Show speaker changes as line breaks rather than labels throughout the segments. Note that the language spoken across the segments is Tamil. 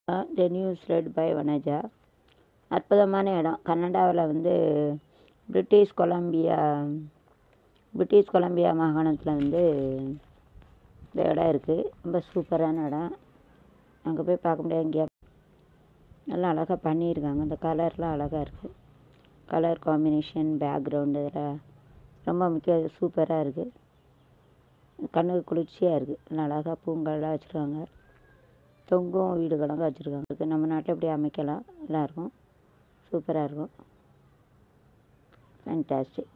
The news read by Vanaja அற்புதமான இடம் கனடாவில் வந்து பிரிட்டிஷ் கொலம்பியா பிரிட்டிஷ் கொலம்பியா மாகாணத்தில் வந்து இந்த இடம் இருக்குது ரொம்ப சூப்பரான இடம் அங்கே போய் பார்க்க முடியாது எங்கேயா நல்லா அழகாக பண்ணியிருக்காங்க இந்த கலர்லாம் அழகாக இருக்குது கலர் காம்பினேஷன் பேக்ரவுண்டு இதெல்லாம் ரொம்ப முக்கியம் சூப்பராக இருக்குது கண்ணுக்கு குளிர்ச்சியாக இருக்குது நல்லா அழகாக பூங்கல்லாம் வச்சுருக்காங்க தொங்கும் வீடுகளெல்லாம் வச்சுருக்காங்க இதுக்கு நம்ம நாட்டில் இப்படி அமைக்கலாம் நல்லாயிருக்கும் சூப்பராக இருக்கும் ஃபேன்டாஸ்டிக்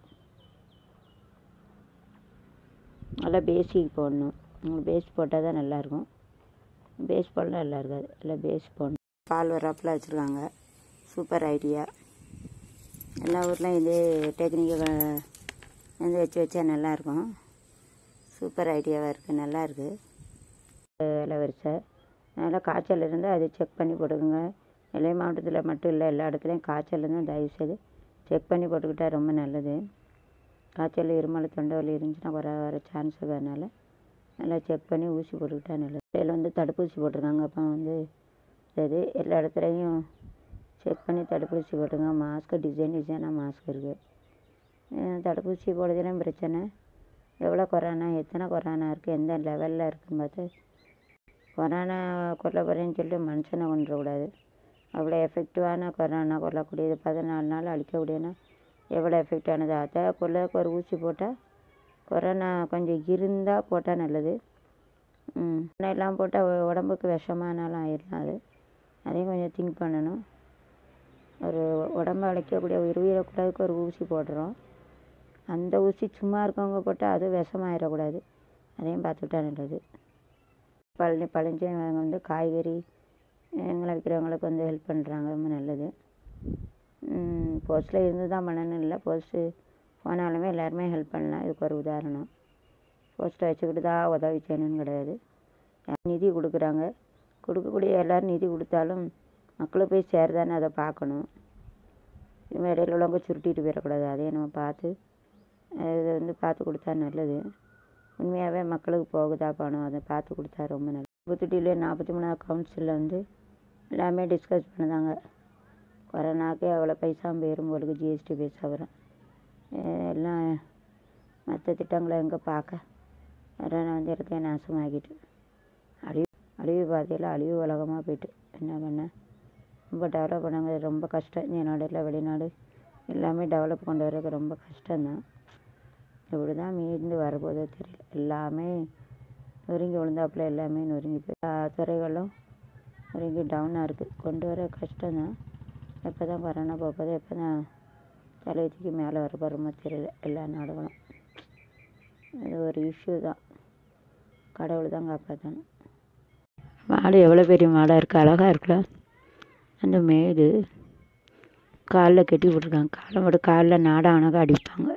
நல்லா பேசிக் போடணும் பேஸ் போட்டால் தான் நல்லாயிருக்கும் பேஸ் போடலாம் நல்லா இருக்காது இல்லை பேஸ் போடணும் பால் வராப்பில் வச்சுருக்காங்க சூப்பர் ஐடியா எல்லா ஊர்லேயும் இதே டெக்னிக்கை வந்து வச்சு வச்சா நல்லாயிருக்கும் சூப்பர் ஐடியாவாக இருக்குது நல்லா இருக்குது இளவரசை அதனால் காய்ச்சல் இருந்தால் அதை செக் பண்ணி போட்டுக்கோங்க நெல்லை மாவட்டத்தில் மட்டும் இல்லை எல்லா இடத்துலையும் காய்ச்சல் இருந்தால் தயவுசெய்து செக் பண்ணி போட்டுக்கிட்டா ரொம்ப நல்லது காய்ச்சல் இருமல் தொண்டை வலி இருந்துச்சுன்னா வர வர சான்ஸ் இருக்கிறதுனால நல்லா செக் பண்ணி ஊசி போட்டுக்கிட்டா நல்லது இதில் வந்து தடுப்பூசி போட்டிருக்காங்க அப்போ வந்து இது எல்லா இடத்துலையும் செக் பண்ணி தடுப்பூசி போட்டுங்க மாஸ்க்கு டிசைன் டிசைனாக மாஸ்க் இருக்குது தடுப்பூசி போடுறதுலாம் பிரச்சனை எவ்வளோ கொரோனா எத்தனை கொரோனா இருக்குது எந்த லெவலில் இருக்குன்னு பார்த்து கொரோனா கொல்ல போகிறேன்னு சொல்லிட்டு மனுஷனை கொண்டுடக்கூடாது அவ்வளோ எஃபெக்டிவான கொரோனா கொல்லக்கூடியது பதினாலு நாள் அழிக்கக்கூடியனா எவ்வளோ எஃபெக்டானது அதை கொல்லக்கு ஒரு ஊசி போட்டால் கொரோனா கொஞ்சம் இருந்தால் போட்டால் நல்லது எல்லாம் போட்டால் உடம்புக்கு விஷமானாலும் ஆயிடலாம் அது அதையும் கொஞ்சம் திங்க் பண்ணணும் ஒரு உடம்பை அழைக்கக்கூடிய உயிர் உயிரக்கூடாதுக்கு ஒரு ஊசி போடுறோம் அந்த ஊசி சும்மா இருக்கவங்க போட்டால் அது விஷமாயிடக்கூடாது அதையும் பார்த்துக்கிட்டா நல்லது பழனி பழஞ்சவங்க வந்து காய்கறி எங்களை விற்கிறவங்களுக்கு வந்து ஹெல்ப் பண்ணுறாங்க ரொம்ப நல்லது போஸ்ட்டில் இருந்து தான் பண்ணணும் இல்லை போஸ்ட்டு போனாலுமே எல்லாருமே ஹெல்ப் பண்ணலாம் இதுக்கு ஒரு உதாரணம் போஸ்ட்டை வச்சுக்கிட்டு தான் உதவி செய்யணும்னு கிடையாது நிதி கொடுக்குறாங்க கொடுக்கக்கூடிய எல்லோரும் நிதி கொடுத்தாலும் மக்களுக்கு போய் சேருதானே அதை பார்க்கணும் இடையில உள்ளவங்க சுருட்டிட்டு போயிடக்கூடாது அதையும் நம்ம பார்த்து இது வந்து பார்த்து கொடுத்தா நல்லது உண்மையாகவே மக்களுக்கு போகுதா பணம் அதை பார்த்து கொடுத்தா ரொம்ப நல்லது புத்துட்டிலே நாற்பத்தி மூணாவது கவுன்சிலில் வந்து எல்லாமே டிஸ்கஸ் பண்ணுதாங்க கொரோனாக்கே அவ்வளோ பைசா போயிடும் உங்களுக்கு ஜிஎஸ்டி பைசா வரும் எல்லாம் மற்ற திட்டங்களை எங்கே பார்க்க கொரோனா வந்து இடத்தையும் நாசமாக்கிட்டு அழிவு அழிவு பாதையில் அழிவு உலகமாக போயிட்டு என்ன பண்ண ரொம்ப டெவலப் பண்ணாங்க ரொம்ப கஷ்டம் இந்த நாடு இல்லை வெளிநாடு எல்லாமே டெவலப் கொண்டு வரதுக்கு ரொம்ப கஷ்டம்தான் இப்படி தான் மீண்டு வரப்போதோ தெரியல எல்லாமே நொறுங்கி விழுந்தாப்புல எல்லாமே நொறுங்கி போய் துறைகளும் நொறுங்கி டவுனாக இருக்குது கொண்டு வர கஷ்டம்தான் எப்போ தான் கொரோனா போகுது எப்போ தான் தலையத்துக்கு மேலே வர போகிறோமோ தெரியல எல்லா நாடுகளும் அது ஒரு இஷ்யூ தான் கடவுள் தான் காப்பாற்றணும் மாடு எவ்வளோ பெரிய மாடாக இருக்குது அழகாக இருக்குல்ல அந்த மேடு காலில் கட்டி போட்டிருக்காங்க காலை மட்டும் காலில் நாடானக அடிப்பாங்க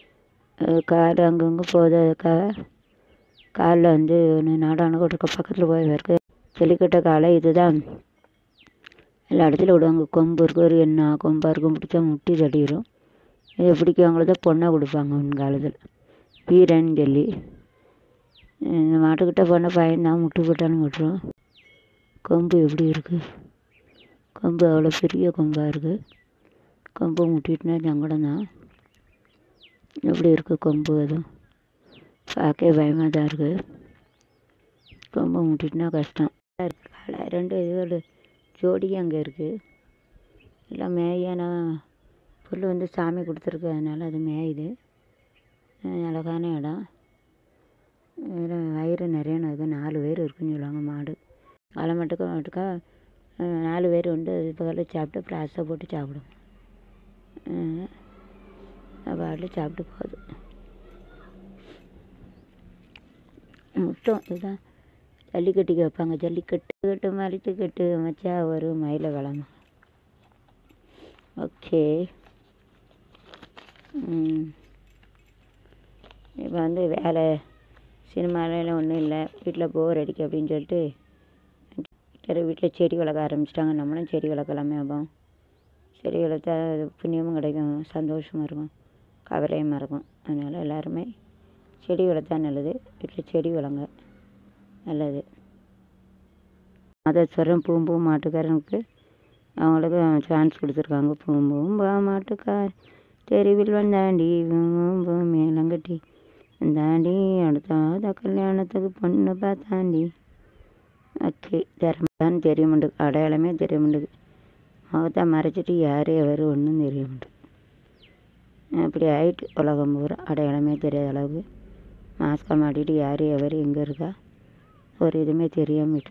கால் அங்கங்கே போகிறதுக்காக காலில் வந்து ஒன்று நாடானக இருக்க பக்கத்தில் போய் இருக்கு ஜல்லிக்கட்டை காலை இதுதான் எல்லா இடத்துலையும் விடுவாங்க கொம்பு இருக்கு ஒரு என்ன கொம்பாக இருக்கும் பிடிச்சா முட்டி தட்டிடும் இதை பிடிக்கவங்களுக்கு தான் பொண்ணை கொடுப்பாங்க முன்காலத்தில் வீரன் சொல்லி இந்த மாட்டுக்கிட்ட போனால் பயந்தான் முட்டு போட்டாலும் விட்டுரும் கொம்பு எப்படி இருக்குது கொம்பு அவ்வளோ பெரிய கொம்பாக இருக்குது கொம்பு முட்டிட்டுனா சங்கடம் தான் எப்படி இருக்குது கொம்பு அதுவும் பார்க்கவே பயமாக தான் இருக்குது கொம்பு முட்டிட்டுனா கஷ்டம் காலை ரெண்டு இது ஜோடி அங்கே இருக்குது எல்லாம் மேயான புல் வந்து சாமி கொடுத்துருக்கு அதனால் அது மேயுது அழகான இடம் வயிறு நிறையணும் இருக்குது நாலு பேர் இருக்குன்னு சொல்லுவாங்க மாடு காலை மட்டுக்கா மட்டுக்கா நாலு பேர் உண்டு அது பக்கத்தில் சாப்பிட்டு பிளாஸ்டை போட்டு சாப்பிடும் பாட்டில் சாப்பிட்டு போகுது முட்டம் இதுதான் ஜல்லிக்கட்டுக்கு வைப்பாங்க ஜல்லிக்கட்டு கட்டு மறித்து கட்டு வச்சா ஒரு மயில கிழமை ஓகே இப்போ வந்து வேலை சினிமாலெலாம் ஒன்றும் இல்லை வீட்டில் போர் அடிக்க அப்படின்னு சொல்லிட்டு வீட்டில் செடி வளர்க்க ஆரம்பிச்சிட்டாங்க நம்மளும் செடி வளர்க்கலாமே அப்போ செடி வளர்த்தா புண்ணியமும் கிடைக்கும் சந்தோஷமாக இருக்கும் கவலையுமாக இருக்கும் அதனால் எல்லாருமே செடி வளர்த்தா நல்லது வீட்டில் செடி வளங்க நல்லது மாதேஸ்வரம் பூம்பூ மாட்டுக்காரனுக்கு அவங்களுக்கு சான்ஸ் கொடுத்துருக்காங்க பூம்பூம்பா மாட்டுக்கார் தெருவில் வந்தாண்டி பூம்பூ மேலங்கட்டி வந்தாண்டி அடுத்த கல்யாணத்துக்கு பொண்ணு பார்த்தாண்டி ஓகே திறமைதான் தெரிய மாட்டேங்குது அடையாளமே தெரிய மாட்டேங்குது முகத்தை மறைச்சிட்டு யார் எவர் ஒன்றும் தெரிய மாட்டேங்குது அப்படி ஆயிட்டு உலகம் பூரா அடையாளமே தெரியாத அளவுக்கு மாஸ்கை மாட்டிட்டு யார் எவர் எங்கே இருக்கா ஒரு இதுவுமே தெரியாமட்டு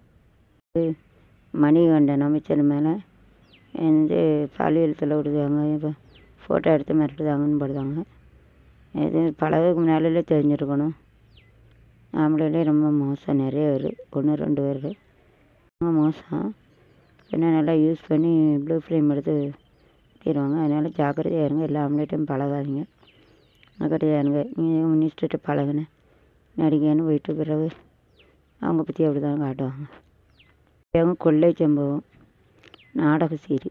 மணிகண்டன் அமைச்சர் மேலே வந்து பாலியல் தொல்லை விடுதாங்க இப்போ ஃபோட்டோ எடுத்து மிரட்டுதாங்கன்னு படுதாங்க இது பழகுக்கு முன்னாலே தெரிஞ்சிருக்கணும் ஆம்பளையிலே ரொம்ப மோசம் நிறைய பேர் ஒன்று ரெண்டு பேர் ரொம்ப மோசம் என்ன நல்லா யூஸ் பண்ணி ப்ளூ ஃப்ரேம் எடுத்து கட்டிடுவாங்க அதனால் ஜாக்கிரதையாக இருங்க எல்லா ஆம்பளைட்டும் பழகாதீங்க ஜாக்கிரதையாக இருங்க நீங்கள் மினிஸ்டர்கிட்ட பழகுனேன் நடிகன்னு போயிட்டு பிறகு அவங்க பற்றி அப்படி தான் காட்டுவாங்க அவங்க கொள்ளை சம்பவம் நாடக சீரி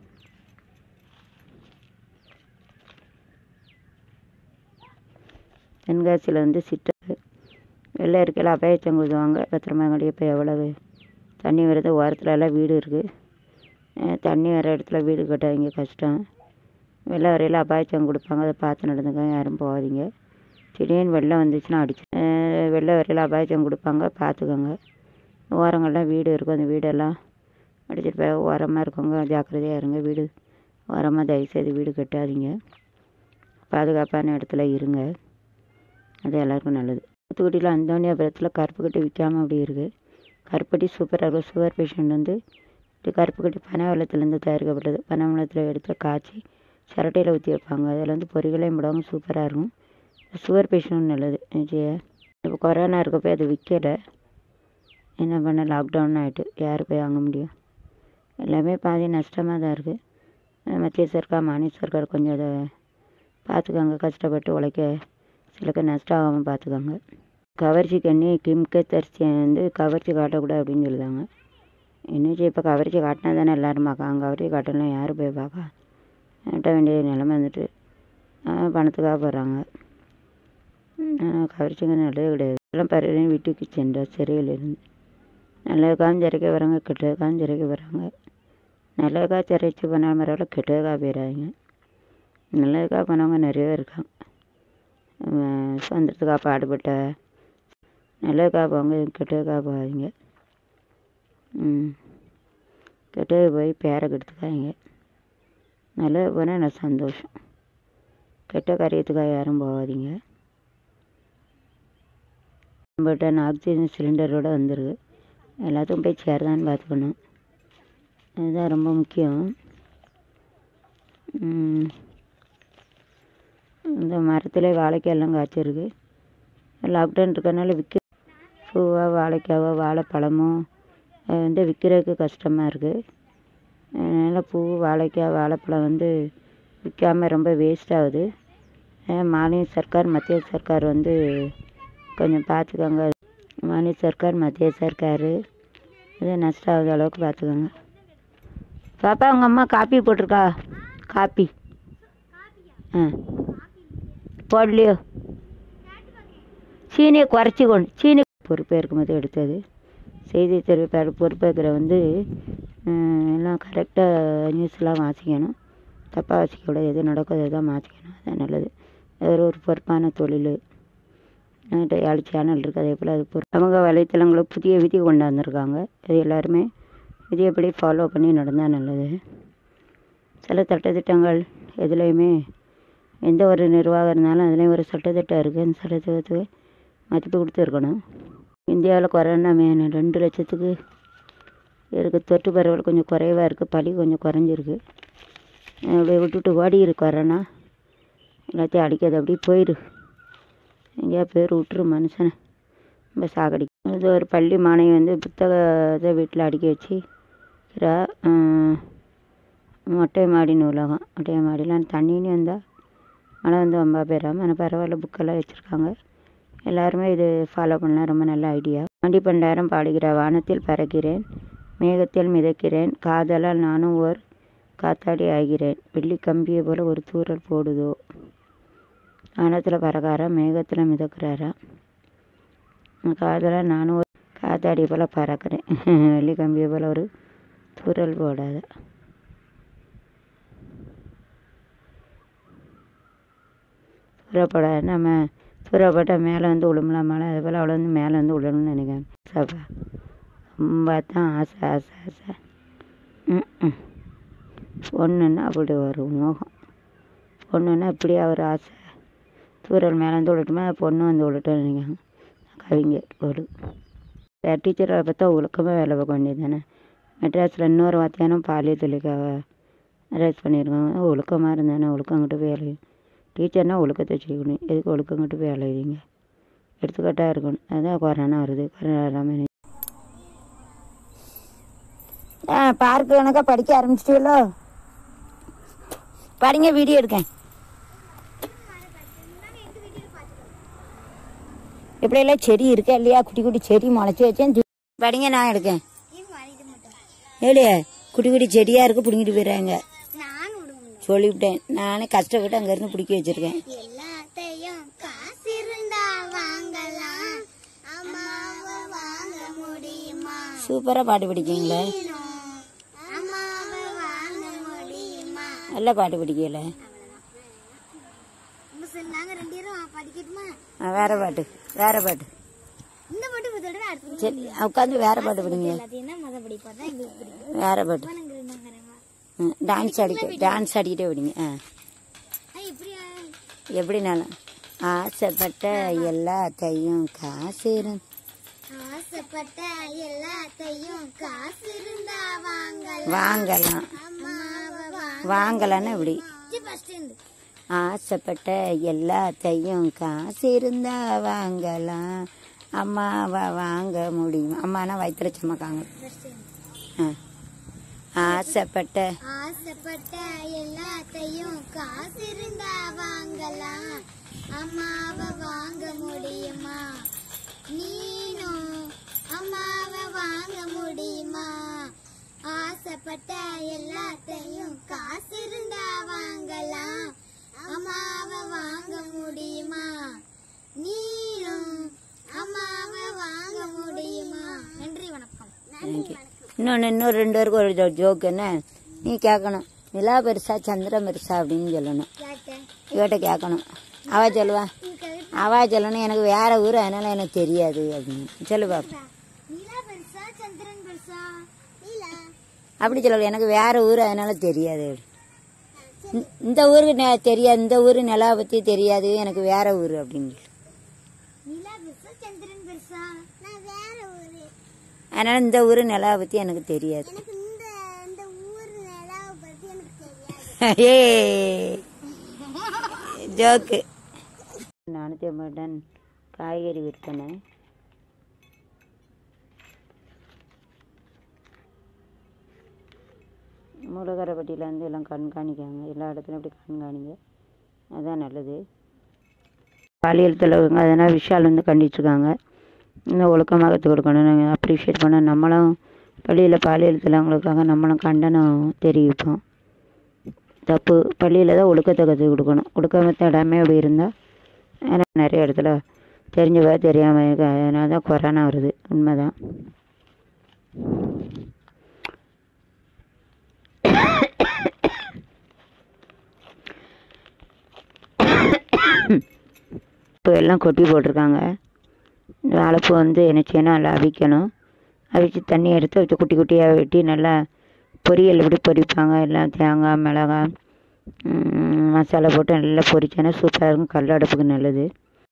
தென்காசியில் வந்து சிட்டர் வெள்ளை இருக்கையில் அபாயச்சம் கொடுத்துவாங்க பத்திரமா கண்டிப்பாக இப்போ எவ்வளவு தண்ணி வருது ஓரத்துல எல்லாம் வீடு இருக்குது தண்ணி வர இடத்துல வீடு கட்டாதீங்க கஷ்டம் வெள்ளை வரையில் அபாயச்சம் கொடுப்பாங்க அதை பார்த்து நடந்துக்க யாரும் போகாதீங்க திடீர்னு வெள்ளம் வந்துச்சுன்னா அடிச்சு வெள்ளை வரையில் அபாயச்சம் கொடுப்பாங்க பார்த்துக்கோங்க ஓரங்கள்லாம் வீடு இருக்கும் அந்த வீடெல்லாம் அடிச்சிட்டு போய் ஓரமாக இருக்கவங்க ஜாக்கிரதையாக இருங்க வீடு ஓரமாக தயவுசெய்து வீடு கட்டாதீங்க பாதுகாப்பான இடத்துல இருங்க அது எல்லாருக்கும் நல்லது தூத்துக்குடியில் அந்தோனியாபுரத்தில் கருப்பு கட்டி விற்காம அப்படி இருக்குது கருப்பட்டி சூப்பராக இருக்கும் சுகர் பேஷண்ட் வந்து இது கருப்பு கட்டி பனை வெள்ளத்துலேருந்து தயாரிக்கப்பட்டது பனை வெள்ளத்தில் எடுத்து காய்ச்சி சிரட்டையில் ஊற்றி வைப்பாங்க அதில் வந்து பொரிகளையும் போடுவாங்க சூப்பராக இருக்கும் சுகர் பேஷண்ட் நல்லது இப்போ கொரோனா இருக்கப்போ அது விற்கலை என்ன பண்ண லாக்டவுன் ஆகிட்டு யார் போய் வாங்க முடியும் எல்லாமே பாதி நஷ்டமாக தான் இருக்குது மத்திய சர்க்கார் மாநில சர்க்கார் கொஞ்சம் அதை பார்த்துக்கோங்க கஷ்டப்பட்டு உழைக்க சிலக்கு நஷ்டம் ஆகாமல் பார்த்துக்கோங்க கவர்ச்சி கண்ணி கிம்கத் அரிசியை வந்து கவர்ச்சி காட்டக்கூடாது அப்படின்னு சொல்லுதாங்க என்னச்சு இப்போ கவர்ச்சி காட்டினா தானே எல்லோரும் பார்க்காங்க கவர்ச்சி காட்டலாம் யார் போய் பார்க்கா கட்ட வேண்டிய நிலமை வந்துட்டு பணத்துக்காக போகிறாங்க கவர்ச்சிங்க நல்லது கிடையாது எல்லாம் பருவம் வீட்டுக்கு சென்றார் சிறையிலிருந்து நல்லதுக்காகவும் சிறைக்க வராங்க கெட்டதுக்காகவும் சிறைக்க வராங்க நல்லதுக்காக சிறைச்சி பண்ணால் பரவாயில்ல கெட்டதுக்காக போயிடாதீங்க நல்லதுக்காக போனவங்க நிறைய பேர் இருக்காங்க சுதந்திரத்துக்காக பாடுபட்ட நல்லதுக்காக போங்க கெட்டதுக்காக போகாதீங்க ம் கெட்டது போய் பேரை கெடுத்துக்காதீங்க நல்லது போனால் நான் சந்தோஷம் கெட்ட காரியத்துக்காக யாரும் போகாதீங்க நம்மகிட்ட ஆக்சிஜன் சிலிண்டரோடு வந்துருக்கு எல்லாத்துக்கும் போய் சேருதான்னு பார்த்துக்கணும் அதுதான் ரொம்ப முக்கியம் இந்த மரத்தில் வாழைக்காய் எல்லாம் காய்ச்சிருக்கு லாக்டவுன் இருக்கறனால விற்க பூவோ வாழைக்காவோ வாழைப்பழமோ அது வந்து விற்கிறதுக்கு கஷ்டமாக இருக்குது அதனால் பூ வாழைக்காய் வாழைப்பழம் வந்து விற்காம ரொம்ப வேஸ்ட் ஆகுது மாநில சர்க்கார் மத்திய சர்க்கார் வந்து கொஞ்சம் பார்த்துக்கோங்க மாநில சர்க்கார் மத்திய சர்க்கார் இது நஷ்டம் ஆகாத அளவுக்கு பார்த்துக்கோங்க பாப்பா உங்கள் அம்மா காப்பி போட்டிருக்கா காப்பி ஆ போடலையோ சீனியை குறைச்சி கொண்டு சீனி பொறுப்பேற்கும் போது எடுத்தது செய்தி தெரிவிப்பார் பொறுப்பேற்கிற வந்து எல்லாம் கரெக்டாக நியூஸ்லாம் வாசிக்கணும் தப்பாக வாசிக்கக்கூடாது எது நடக்குதோ அதுதான் வாசிக்கணும் அதுதான் நல்லது அது ஒரு பொறுப்பான தொழில் என்கிட்ட ஏழு சேனல் இருக்குது அதே போல் அது பொறு சமூக வலைத்தளங்களுக்கு புதிய விதி கொண்டாந்துருக்காங்க அது எல்லாருமே விதியப்படி ஃபாலோ பண்ணி நடந்தால் நல்லது சில சட்டத்திட்டங்கள் எதுலேயுமே எந்த ஒரு நிர்வாகம் இருந்தாலும் அதுலேயும் ஒரு சட்டத்திட்டம் இருக்குது அந்த சட்டத்திட்டத்துக்கு மதிப்பு கொடுத்து இருக்கணும் இந்தியாவில் கொரோனா மே ரெண்டு லட்சத்துக்கு இருக்குது தொற்று பரவல் கொஞ்சம் குறைவாக இருக்குது பலி கொஞ்சம் குறைஞ்சிருக்கு அப்படியே விட்டுட்டு ஓடி இருக்கு கொரோனா எல்லாத்தையும் அடிக்காது அப்படியே போயிடு எங்கேயா பேர் விட்டுரு மனுஷனை ரொம்ப சாகடிக்கும் இது ஒரு பள்ளி மாணவி வந்து புத்தகத்தை வீட்டில் அடுக்கி வச்சு இருக்கிறா மொட்டை மாடி நூலகம் மொட்டை மாடியில் தண்ணின்னு வந்தால் மழை வந்து வம்பா போயிடாம ஆனால் பரவாயில்ல புக்கெல்லாம் வச்சுருக்காங்க எல்லாருமே இது ஃபாலோ பண்ணலாம் ரொம்ப நல்ல ஐடியா ஆண்டி பண்டாரம் பாடுகிற வானத்தில் பறக்கிறேன் மேகத்தில் மிதக்கிறேன் காதலால் நானும் ஓர் காத்தாடி ஆகிறேன் வெள்ளி கம்பியை போல் ஒரு தூறல் போடுதோ வானத்தில் பறக்காரா மேகத்தில் மிதக்கிறாரா காதலால் நானும் ஒரு காத்தாடி போல் பறக்கிறேன் வெள்ளி கம்பியை போல் ஒரு துரல் போடாத துறப்படாது நம்ம துறப்பட்டால் மேலே வந்து விழுமலாம் மழை அது போல் அவ்வளோ வந்து மேலே வந்து விழணும்னு நினைக்கிறேன் சப்பா ரொம்ப தான் ஆசை ஆசை ஆசை ம் ம் பொண்ணுன்னா அப்படி ஒரு மோகம் பொண்ணுன்னா இப்படியா ஒரு ஆசை தூரல் மேலே வந்து விழட்டுமா பொண்ணு வந்து விழட்டும் நினைக்கிறாங்க கவிஞர் ஒரு டீச்சரை பார்த்தா ஒழுக்கமாக வேலை பார்க்க வேண்டியது தானே மெட்ராஸில் இன்னொரு வாத்தியானும் பாலியல் தொழிலுக்காக அரெஸ்ட் பண்ணியிருக்காங்க ஒழுக்கமாக இருந்தானே ஒழுக்கங்கிட்ட போய் வேலை டீச்சர்னா ஒழுக்கத்தை செய்யணும் எதுக்கு ஒழுக்கங்கிட்ட போய் அலையுறீங்க எடுத்துக்காட்டாக இருக்கணும் அதான் கொரோனா வருது கொரோனா இல்லாமல் ஆ பார்க்கு கணக்காக படிக்க ஆரம்பிச்சிட்டீங்களோ படிங்க வீடியோ எடுக்கேன் இப்படியெல்லாம் செடி இருக்கா இல்லையா குட்டி குட்டி செடி முளைச்சி வச்சேன் து- படிங்க நான் எடுக்கேன் ஏழியே குட்டி குட்டி செடியாக இருக்கு பிடிங்கிட்டு போயிடுறாங்க சொல்லிவிட்டேன் நானே கஷ்டப்பட்டு அங்கேருந்து பிடிக்க வச்சிருக்கேன்
எல்லாத்தையும் காசு இருந்தா வாங்கலாம் அம்மாவை வாங்க முடியுமா
சூப்பராக பாட்டு படிக்கீங்களே
அம்மாவை வாங்க முடியுமா
நல்ல பாட்டு படிக்கல
நாங்க ரெண்டு பேரும் படிக்கட்டுமா
வேற பாட்டு வேற பாட்டு
இந்த பாட்டு ஒரு தடவை அடுத்து
சரி உட்காந்து வேற பாட்டு படிங்க
எல்லாத்தையும் தான் மொதல் படிப்பா தான் எங்களுக்கு பிடிக்கும்
வேற பாட்டு
நாங்க இருந்தாங்க
டான்ஸ் அடிக்க டான்ஸ் ஆடிக்கிட்டே படிங்க ஆ
இப்படியா
எப்படினாலும் ஆசைப்பட்ட எல்லாத்தையும் காசு இருந்து
ஆசைப்பட்ட எல்லாத்தையும் காசு இருந்தா வாங்கலாம்
வாங்கலாம்
அம்மாவை வாங்க
வாங்கலான்னு இப்படி
ஃபர்ஸ்ட் இருந்து
ஆசைப்பட்ட எல்லாத்தையும் காசு இருந்தா வாங்கலாம் அம்மாவை வாங்க முடியும் அம்மானா வயிற்றுல சுமக்காங்க
ஃபர்ஸ்ட் இருந்து
ஆ ஆசைப்பட்ட
ஆசைப்பட்ட எல்லாத்தையும் காசு இருந்தா வாங்கலாம் அம்மாவை வாங்க முடியுமா நீனும் அம்மாவை வாங்க முடியுமா ஆசைப்பட்ட எல்லாத்தையும் காசு இருந்தா வாங்கலாம் அம்மாவை வாங்க முடியுமா நீனும் அம்மாவை வாங்க முடியுமா நன்றி வணக்கம்
தேங்க்யூ இன்னொன்று இன்னொரு ரெண்டு பேருக்கு ஒரு ஜோக் என்ன நீ கேட்கணும் நிலா பெருசா சந்திரன் பெருசா அப்படின்னு சொல்லணும்
கேட்டேன்
இவட்ட கேட்கணும் அவ சொல்லுவா அவ சொல்லணும் எனக்கு வேற ஊர் அதனால எனக்கு தெரியாது அப்படின்னு சொல்லு பாப்பா
நிலா பெருசா சந்திரன் பெருசா நிலா
அப்படி சொல்லல எனக்கு வேற ஊர் அதனால தெரியாது இந்த- இந்த ஊருக்கு நெ- தெரியாது இந்த ஊர் நிலா பத்தி தெரியாது எனக்கு வேற ஊர் அப்படின்னு சொல்லு.
நிலா பெருசா சந்திரன் பெருசா நான் வேற ஊரு
அதனால இந்த ஊர் நிலா பத்தி எனக்கு தெரியாது
எனக்கு இந்த இந்த ஊர் நிலாவை பத்தி எனக்கு தெரியாது
ஏ ஜோக்கு நானூற்றி ஐம்பது டன் காய்கறி விற்பனை மூலகரப்பட்டியில் வந்து எல்லாம் கண்காணிக்காங்க எல்லா இடத்துலையும் இப்படி கண்காணிங்க அதுதான் நல்லது பாலியல் தலைவங்க அதனால் விஷால் வந்து கண்டிச்சிருக்காங்க இன்னும் ஒழுக்கமாக கற்றுக் கொடுக்கணும் நாங்கள் அப்ரிஷியேட் பண்ண நம்மளும் பள்ளியில் பாலியல் தலைவங்களுக்காக நம்மளும் கண்டனம் தெரிவிப்போம் தப்பு பள்ளியில் தான் ஒழுக்கத்தை கற்றுக் கொடுக்கணும் ஒழுக்கமத்த இடமே அப்படி இருந்தால் ஆனால் நிறைய இடத்துல தெரிஞ்சவ தெரியாமல் இருக்க அதனால தான் கொரோனா வருது உண்மைதான் இப்போ எல்லாம் கொட்டி போட்டிருக்காங்க இந்த வாழைப்பூ வந்து என்ன செய்யணும் நல்லா அவிக்கணும் அவிச்சு தண்ணி எடுத்து வச்சு குட்டி குட்டியாக வெட்டி நல்லா பொரியல் எப்படி பொரிப்பாங்க எல்லாம் தேங்காய் மிளகாய் ம், மசாலா போட்டு நல்லா பொரிச்சோன்னா சூப்பராக இருக்கும் கல் அடுப்புக்கு நல்லது